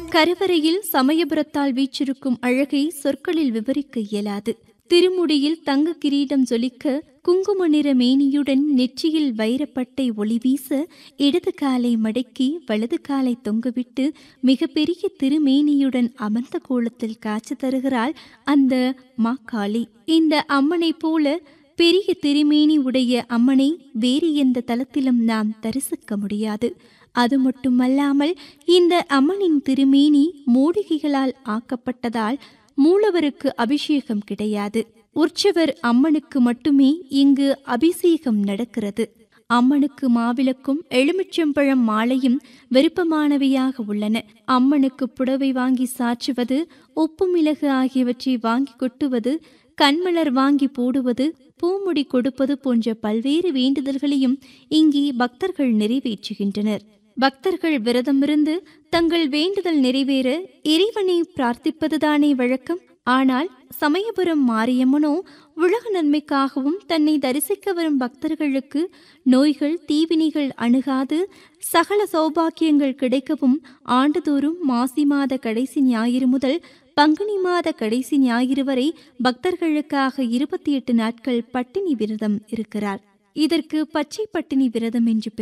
கருவறையில் சமயபுரத்தால் வீச்சிருக்கும் அழகை சொற்களில் விவரிக்க இயலாது திருமுடியில் தங்க கிரீடம் ஜொலிக்க குங்கும நிற மேனியுடன் நெற்றியில் வைரப்பட்டை ஒளி வீச இடது காலை மடக்கி வலது காலை தொங்கவிட்டு மிகப்பெரிய திருமேனியுடன் அமர்ந்த கோலத்தில் காட்சி தருகிறாள் அந்த மாக்காளி இந்த அம்மனைப் போல பெரிய திருமேனி உடைய அம்மனை வேறு எந்த தலத்திலும் நாம் தரிசிக்க முடியாது அது மட்டுமல்லாமல் இந்த அம்மனின் திருமேனி மூலிகைகளால் ஆக்கப்பட்டதால் மூலவருக்கு அபிஷேகம் கிடையாது உற்சவர் அம்மனுக்கு மட்டுமே இங்கு அபிஷேகம் நடக்கிறது அம்மனுக்கு மாவிளக்கும் எலுமிச்சம்பழம் மாலையும் விருப்பமானவையாக உள்ளன அம்மனுக்கு புடவை வாங்கி சாற்றுவது உப்பு மிளகு ஆகியவற்றை வாங்கி கொட்டுவது கண்மலர் வாங்கி போடுவது பூமுடி கொடுப்பது போன்ற பல்வேறு வேண்டுதல்களையும் இங்கே பக்தர்கள் நிறைவேற்றுகின்றனர் பக்தர்கள் விரதமிருந்து தங்கள் வேண்டுதல் நிறைவேற இறைவனை பிரார்த்திப்பதுதானே வழக்கம் ஆனால் சமயபுரம் மாரியம்மனோ உலக நன்மைக்காகவும் தன்னை தரிசிக்க வரும் பக்தர்களுக்கு நோய்கள் தீவினிகள் அணுகாது சகல சௌபாக்கியங்கள் கிடைக்கவும் ஆண்டுதோறும் மாசி மாத கடைசி ஞாயிறு முதல் பங்குனி மாத கடைசி ஞாயிறு வரை பக்தர்களுக்காக இருபத்தி எட்டு நாட்கள் பட்டினி விரதம் இருக்கிறார் இதற்கு பச்சை பட்டினி விரதம் என்று